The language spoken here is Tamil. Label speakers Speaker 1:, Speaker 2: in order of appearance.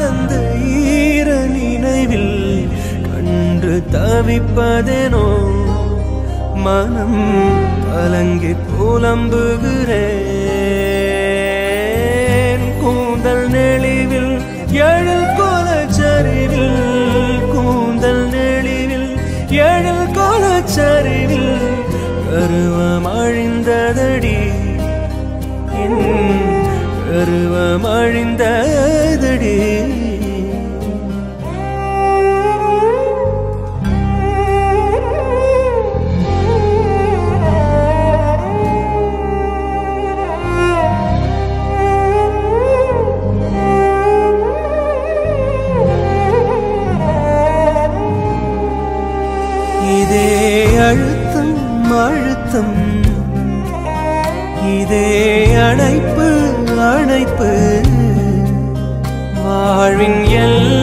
Speaker 1: அந்த ஈர நினைவில் கண்டு தவிப்பதேனோ மனம் கலங்கி புலம்புகிறேன் கூந்தல் நெளிவில் எழில் கோலச்சரிவில் கூந்தல் நெளிவில் எழில் கோலச்சரிவில் கருவம் அழிந்ததடி என் கருவம் அழிந்ததடி இதே அழுத்தம் அழுத்தம் இதே அணைப்பு அணைப்பு வாழ்வின் எல்லை